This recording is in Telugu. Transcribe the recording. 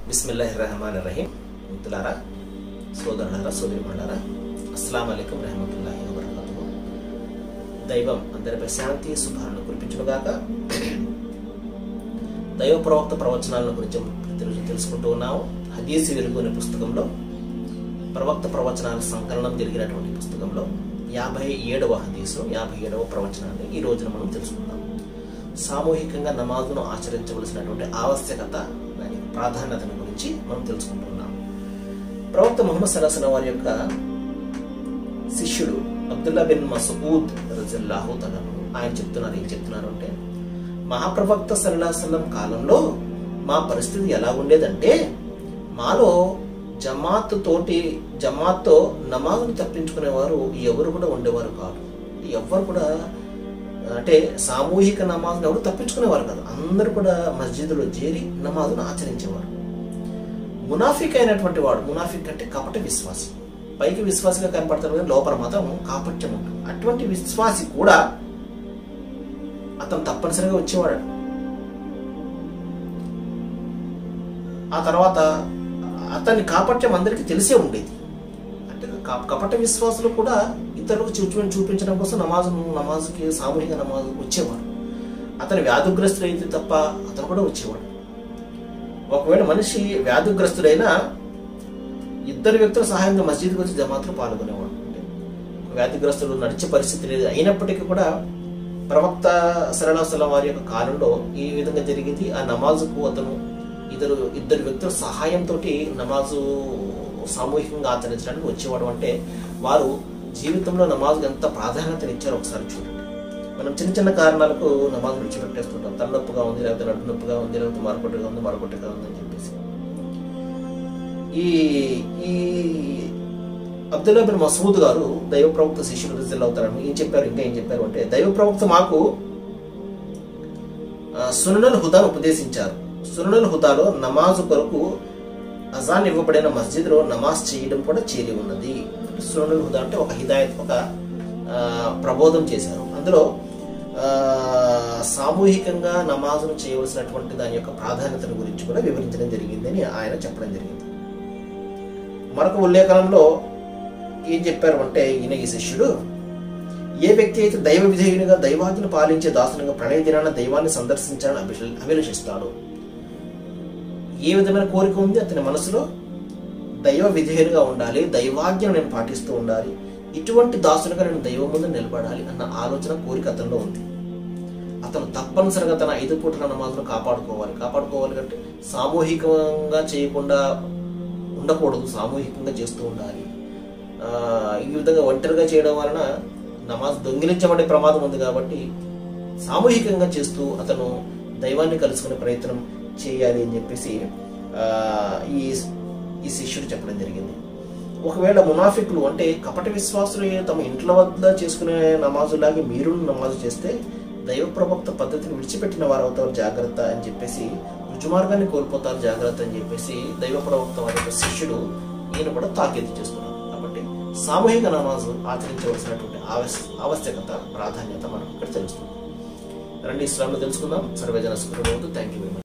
బిస్మిల్లాహి రహమాన్ రహీం మిత్రులారా సోదరులారా సోదరిమణులారా అస్సలం అయికం రహమతుల్లాహి వబర్కాతుహు దైవం అందరిపై శాంతి శుభాలను కురిపించుగాక దైవ ప్రవక్త ప్రవచనాల గురించి తెలుసు తెలుసుకుంటూ ఉన్నాము హదీసి వెలుగు అనే పుస్తకంలో ప్రవక్త ప్రవచనాల సంకలనం జరిగినటువంటి పుస్తకంలో యాభై ఏడవ హదీసు యాభై ఏడవ ప్రవచనాన్ని ఈ రోజున మనం తెలుసుకుందాం సామూహికంగా నమాజును ఆచరించవలసినటువంటి ఆవశ్యకత దాని ప్రాధాన్యతను గురించి మనం తెలుసుకుంటున్నాం ప్రవక్త ముహమ్మద్ సలాసన వారి యొక్క శిష్యుడు అబ్దుల్లా బిన్ మసూద్ రజల్లాహు తలను ఆయన చెప్తున్నారు ఏం చెప్తున్నారు అంటే మహాప్రవక్త సల్లాహం కాలంలో మా పరిస్థితి ఎలా ఉండేదంటే మాలో జమాత్ తోటి జమాత్తో నమాజును తప్పించుకునేవారు ఎవరు కూడా ఉండేవారు కాదు ఎవరు కూడా అంటే సామూహిక నమాజును ఎవరు తప్పించుకునేవారు కాదు అందరూ కూడా మస్జిద్లో చేరి నమాజును ఆచరించేవారు మునాఫిక్ అయినటువంటి వాడు మునాఫిక్ అంటే కపట విశ్వాసి పైకి విశ్వాసిగా కనపడతాడు కానీ లోపల మాత్రం కాపట్యం ఉంటుంది అటువంటి విశ్వాసి కూడా అతను తప్పనిసరిగా వచ్చేవాడు ఆ తర్వాత అతని కాపట్యం అందరికీ తెలిసే ఉండేది అంటే కపట విశ్వాసులు కూడా ఇతరులకు చూపి చూపించడం కోసం నమాజు నమాజుకి సామూహిక నమాజు వచ్చేవారు అతను వ్యాధిగ్రస్తుడైతే తప్ప అతను కూడా వచ్చేవాడు ఒకవేళ మనిషి వ్యాధిగ్రస్తుడైనా ఇద్దరు వ్యక్తుల సహాయంగా మస్జిద్కి వచ్చి జమాత్లో పాల్గొనేవాడు అంటే వ్యాధిగ్రస్తుడు నడిచే పరిస్థితి లేదు అయినప్పటికీ కూడా ప్రవక్త సరళాసలం వారి యొక్క కాలంలో ఈ విధంగా జరిగింది ఆ నమాజుకు అతను ఇద్దరు ఇద్దరు వ్యక్తుల సహాయంతో నమాజు సామూహికంగా ఆచరించడానికి వచ్చేవాడు అంటే వారు జీవితంలో నమాజుకు ఎంత ప్రాధాన్యతనిచ్చారో ఒకసారి చూడండి మనం చిన్న చిన్న కారణాలకు నమాజ్ విడిచిపెట్టేస్తుంటాం తలనొప్పుగా ఉంది లేకపోతే నడుపు నొప్పిగా ఉంది లేకపోతే మరొకటిగా ఉంది మరొకటిగా ఉంది అని చెప్పేసి ఈ ఈ అబ్దుల్లా బిన్ మసూద్ గారు దైవ ప్రవక్త శిష్యులు రిజల్ అవుతారని ఏం చెప్పారు ఇంకా ఏం చెప్పారు అంటే దైవ ప్రవక్త మాకు సునల్ హుదాను ఉపదేశించారు సునల్ హుదాలో నమాజు కొరకు అజాన్ ఇవ్వబడిన మస్జిద్లో నమాజ్ చేయడం కూడా చేరి ఉన్నది సునల్ హుదా అంటే ఒక హిదాయత్ ఒక ప్రబోధం చేశారు అందులో సామూహికంగా నమాజును చేయవలసినటువంటి దాని యొక్క ప్రాధాన్యతను గురించి కూడా వివరించడం జరిగిందని ఆయన చెప్పడం జరిగింది మరొక ఉల్లేఖనంలో ఏం చెప్పారు అంటే ఈయన ఈ శిష్యుడు ఏ వ్యక్తి అయితే దైవ విధేయునిగా దైవాజ్ఞను పాలించే దాసునిగా ప్రణయ దినాన దైవాన్ని సందర్శించాలని అభిష అభిలషిస్తాడు ఏ విధమైన కోరిక ఉంది అతని మనసులో దైవ విధేయునిగా ఉండాలి దైవాజ్ఞను నేను పాటిస్తూ ఉండాలి ఇటువంటి దాసునిగా నేను దైవం ముందు నిలబడాలి అన్న ఆలోచన కోరిక అతనిలో ఉంది అతను తప్పనిసరిగా తన ఐదు పూటల నమాజును కాపాడుకోవాలి కాపాడుకోవాలి అంటే సామూహికంగా చేయకుండా ఉండకూడదు సామూహికంగా చేస్తూ ఉండాలి ఈ విధంగా ఒంటరిగా చేయడం వలన నమాజ్ దొంగిలించబడే ప్రమాదం ఉంది కాబట్టి సామూహికంగా చేస్తూ అతను దైవాన్ని కలుసుకునే ప్రయత్నం చేయాలి అని చెప్పేసి ఈ ఈ శిష్యుడు చెప్పడం జరిగింది ఒకవేళ మునాఫిక్లు అంటే కపట విశ్వాసులు తమ ఇంట్లో వద్ద చేసుకునే నమాజులాగే మీరు నమాజు చేస్తే దైవ ప్రవక్త పద్ధతిని విడిచిపెట్టిన వారు అవుతారు జాగ్రత్త అని చెప్పేసి రుజుమార్గాన్ని కోల్పోతారు జాగ్రత్త అని చెప్పేసి దైవ ప్రవక్త వారి యొక్క శిష్యుడు ఈయన కూడా తాకీదు చేస్తున్నారు కాబట్టి సామూహిక నమాజు ఆచరించవలసినటువంటి ఆవశ్యకత ప్రాధాన్యత మనకు ఇక్కడ తెలుస్తుంది రండి ఇస్లాంలో తెలుసుకుందాం సర్వేజన సుఖం థ్యాంక్ యూ వెరీ మచ్